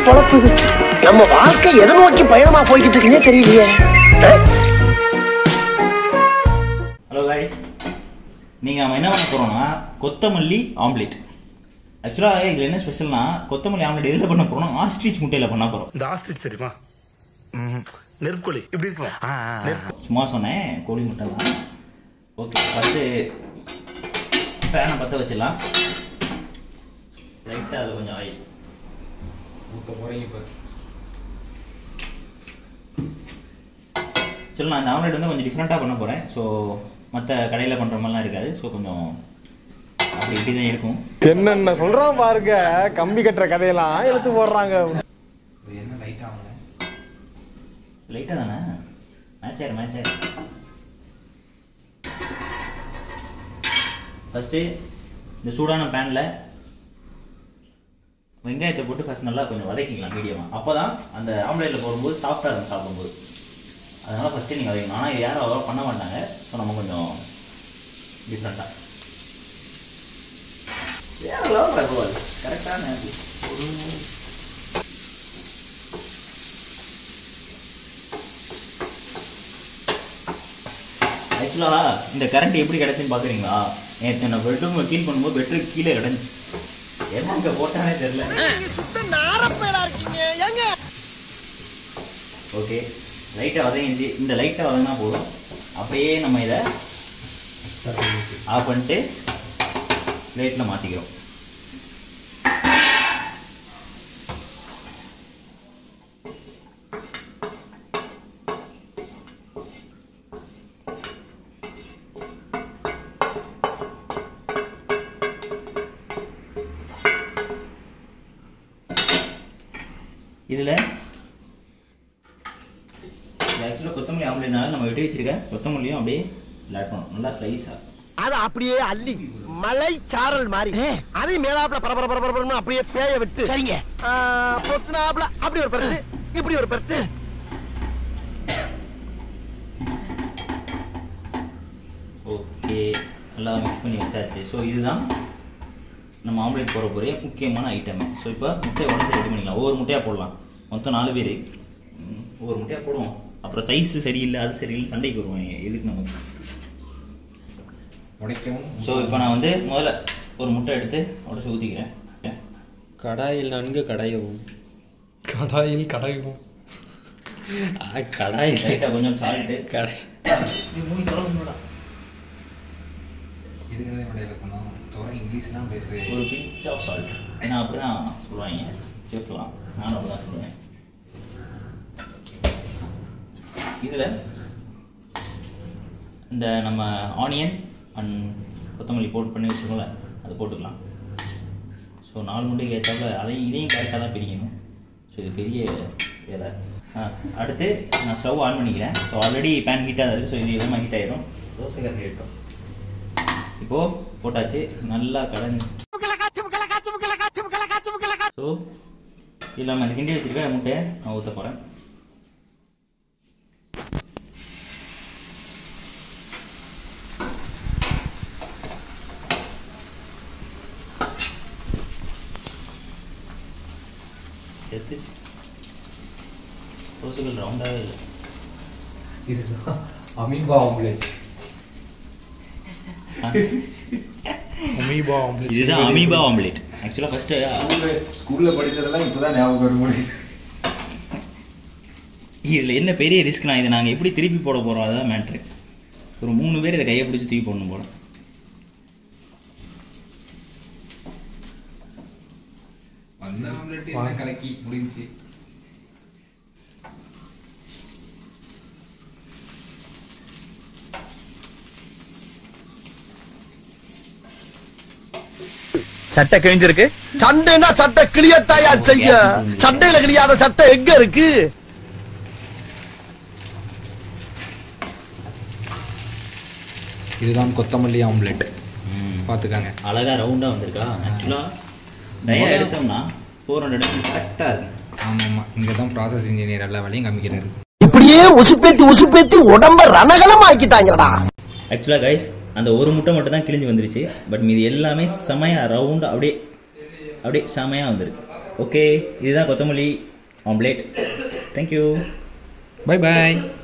பொழப்பு இது? நம்ம வாழ்க்கை எதை நோக்கி பயணமா போய்கிட்டு இருக்குன்னே தெரியலையே அஹ்? ஹலோ கைஸ் நீங்கள் நம்ம என்ன பண்ண போகிறோம்னா கொத்தமல்லி ஆம்லேட் ஆக்சுவலாக இதில் என்ன ஸ்பெஷல்னா கொத்தமல்லி ஆம்லேட் எதில் பண்ண போகிறோம் ஆஸ்ட்ரிச் முட்டையில் பண்ண போகிறோம் இந்த ஆஸ்ட்ரிச் தெரியுமா நெருக்கோழி இப்படி இருக்கும் சும்மா சொன்னேன் கோழி முட்டை தான் ஓகே ஃபஸ்ட்டு ஃபேனை பற்ற வச்சிடலாம் லைட்டாக அது கொஞ்சம் ஆயில் சொல்லு நான் இந்த ஆம்லேட் வந்து கொஞ்சம் டிஃப்ரெண்ட்டாக பண்ண போகிறேன் ஸோ மற்ற கடையில் பண்ணுற மாதிரிலாம் இருக்காது ஸோ கொஞ்சம் அப்படி இப்படி தான் இருக்கும் என்னென்ன சொல்றான் பாருங்க கம்பி கட்டுற கதையெல்லாம் எடுத்து போடுறாங்க லைட்டாக தானே மேட்ச் ஆயிரும் மேட்ச் ஆயிரும் ஃபஸ்ட்டு இந்த சூடான பேனில் வெங்காயத்தை போட்டு ஃபஸ்ட் நல்லா கொஞ்சம் வதக்கிக்கலாம் மீடியமாக அப்போ தான் அந்த ஆம்லேட்டில் போடும்போது சாஃப்டாக இருக்கும் சாப்பிடும்போது அதனால் ஃபஸ்ட்டு நீங்கள் வதக்கணும் ஆனால் இது யாரும் அவ்வளோ பண்ண மாட்டாங்க ஸோ நம்ம கொஞ்சம் டிஃப்ரெண்ட்டாக வேற லெவல் பரவாயில்ல கரெக்டான ஆக்சுவலாக இந்த கரண்ட் எப்படி கிடச்சுன்னு பார்க்குறீங்களா நேற்று நான் பெட்ரூம் கீழ் பண்ணும்போது பெட்ரூம் கீழே கிடந்துச்சு எங்க போட்டானே தெரியல ஓகே லைட்டாக வதங்கிச்சு இந்த லைட்டாக வதங்கினா போதும் அப்படியே நம்ம இதை ஆஃப் பண்ணிட்டு பிளேட்டில் மாற்றிக்கிறோம் இதில் ஆக்சுவலாக கொத்தமல்லி ஆம்லேட்னால நம்ம வெட்டி வச்சிருக்க கொத்தமல்லியும் அப்படியே ஆட் பண்ணணும் நல்லா ஸ்லைஸாக அது அப்படியே அள்ளி மலை சாரல் மாதிரி அதையும் மேலாப்ல பரபர பரபரன்னு அப்படியே பேய விட்டு சரிங்க பொத்துனாப்ல அப்படி ஒரு பருத்து இப்படி ஒரு பருத்து ஓகே நல்லா மிக்ஸ் பண்ணி வச்சாச்சு ஸோ இதுதான் நம்ம ஆம்லேட் போட போகிற முக்கியமான ஐட்டமே ஸோ இப்போ முட்டையை உடச்சி ரெடி பண்ணிக்கலாம் ஒவ்வொரு முட்டையாக போடலாம் மொத்தம் நாலு பேர் ஒவ்வொரு முட்டையாக போடுவோம் அப்புறம் சைஸ் சரியில்லை அது சரியில்லை சண்டைக்கு வருவோம் எதுக்கு நமக்கு உடைக்கவும் ஸோ இப்போ நான் வந்து முதல்ல ஒரு முட்டை எடுத்து உடச்சி ஊற்றிக்கிறேன் கடாயில் நன்கு கடையவும் கடாயில் கடையும் கடாயில் லைட்டாக கொஞ்சம் சால்ட்டு கடை இதுக்கு தான் இடையில பண்ணோம் தோற இங்கிலீஷ்லாம் பேசுகிறேன் ஒரு பிஞ்ச் ஆஃப் சால்ட் ஏன்னா அப்படி தான் சொல்லுவாங்க செஃப்லாம் நானும் அப்படி தான் சொல்லுவேன் இதில் இந்த நம்ம ஆனியன் அண்ட் கொத்தமல்லி போட்டு பண்ணி வச்சுக்கோங்கள அது போட்டுக்கலாம் ஸோ நாலு முட்டைக்கு ஏற்றாப்புல அதையும் இதையும் கரெக்டாக தான் பிரிக்கணும் ஸோ இது பெரிய வேலை ஆ, அடுத்து நான் ஸ்டவ் ஆன் பண்ணிக்கிறேன் ஸோ ஆல்ரெடி பேன் ஹீட்டாக இருக்குது ஸோ இது விதமாக ஹீட் ஆயிரும் தோசை கறி ஆகிட்டோம் இப்போது போட்டாச்சு நல்லா கலந்து ஸோ இதில் நம்ம கிண்டி வச்சிருக்க முட்டையை நான் ஊற்ற போகிறேன் செத்துச்சு தோசைகள் ரவுண்டாகவே இல்லை இதுதான் அமீபா ஆம்லேட் அமீபா இதுதான் அமீபா ஆம்லேட் ஆக்சுவலாக ஃபஸ்ட்டு ஸ்கூலில் ஸ்கூலில் படித்ததெல்லாம் இப்போ தான் ஞாபகம் வர முடியுது இதில் என்ன பெரிய ரிஸ்க்னா இதை நாங்கள் எப்படி திருப்பி போட போகிறோம் அதுதான் மேட்ரு ஒரு மூணு பேர் இதை கையை பிடிச்சி தூக்கி போடணும் போல வந்த ஆம்லேட் என்ன கலக்கி முடிஞ்சு சட்டை கிழிஞ்சிருக்கு சண்டைனா சட்டை கிளியத்தாயா செய்ய சண்டையில கிளியாத சட்டை எங்க இருக்கு இதுதான் கொத்தமல்லி ஆம்லேட் ம். பார்த்துக்காங்க அழகா ரவுண்டாக வந்திருக்கா ஆக்சுவலாக டயா எடுத்தோம்னா ஃபோர் ஹண்ட்ரட் கரெக்டாக இருக்கு ஆமாம் ஆமாம் இங்கே தான் ப்ராசஸ் இன்ஜினியர் எல்லா வேலையும் காமிக்கிறாரு இப்படியே உசுப்பேத்தி உசுப்பேத்தி உடம்ப ரணகலம் ஆக்கிட்டாங்கடா ஆக்சுவலாக கைஸ் அந்த ஒரு முட்டை மட்டும் தான் கிழிஞ்சு வந்துருச்சு பட் மீதி எல்லாமே செமையாக ரவுண்டாக அப்படியே அப்படியே செமையாக வந்திருக்கு ஓகே இதுதான் கொத்தமல்லி ஆம்லேட் தேங்க்யூ பை பாய்